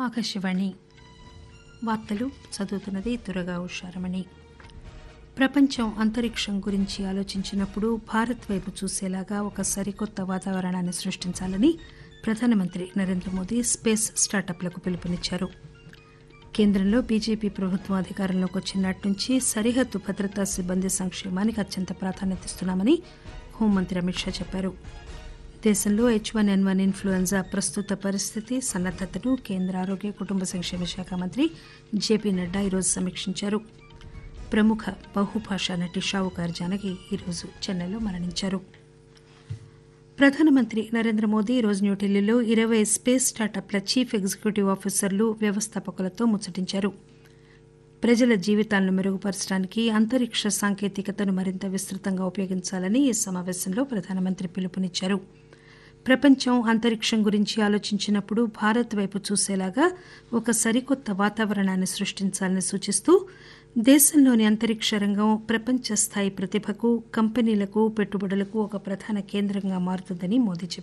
ఆకాశవాణి వార్తలు చదువుతున్నది దురగా ఉషారమణి ప్రపంచం అంతరిక్షం గురించి ఆలోచించినప్పుడు భారత్ వైపు చూసేలాగా ఒక సరికొత్త వాతావరణాన్ని సృష్టించాలని ప్రధానమంత్రి నరేంద్ర మోదీ స్పేస్ స్టార్టప్లకు పిలుపునిచ్చారు కేంద్రంలో బీజేపీ ప్రభుత్వం అధికారంలోకి వచ్చినాటి నుంచి సరిహద్దు భద్రతా సిబ్బంది సంక్షేమానికి అత్యంత ప్రాధాన్యత ఇస్తున్నామని హోంమంత్రి అమిత్ షా చెప్పారు దేశంలో H one N one influenza ప్రస్తుత పరిస్థితి సన్నద్దతను కేంద్ర ఆరోగ్య కుటుంబ సంక్షేమ శాఖ మంత్రి జేపీ నడ్డా ఈరోజు సమీక్షించారు ప్రముఖ బహుభాషా నటి షావుకార్ జానకి ఈరోజు చెన్నైలో మరణించారు ప్రధానమంత్రి నరేంద్ర మోదీ ఈరోజు న్యూఢిల్లీలో ఇరవై స్పేస్ స్టార్టప్ల చీఫ్ ఎగ్జిక్యూటివ్ ఆఫీసర్లు వ్యవస్థాపకులతో ముచ్చటించారు ప్రజల జీవితాలను మెరుగుపరచడానికి అంతరిక్ష సాంకేతికతను మరింత విస్తృతంగా ఉపయోగించాలని ఈ సమావేశంలో ప్రధానమంత్రి పిలుపునిచ్చారు ప్రపంచం అంతరిక్షం గురించి ఆలోచించినప్పుడు భారత్ వైపు చూసేలాగా ఒక సరికొత్త వాతావరణాన్ని సృష్టించాలని సూచిస్తూ దేశంలోని అంతరిక్ష రంగం ప్రపంచ స్థాయి ప్రతిభకు కంపెనీలకు పెట్టుబడులకు ఒక ప్రధాన కేంద్రంగా మారుతుందని మోదీ చెప్పారు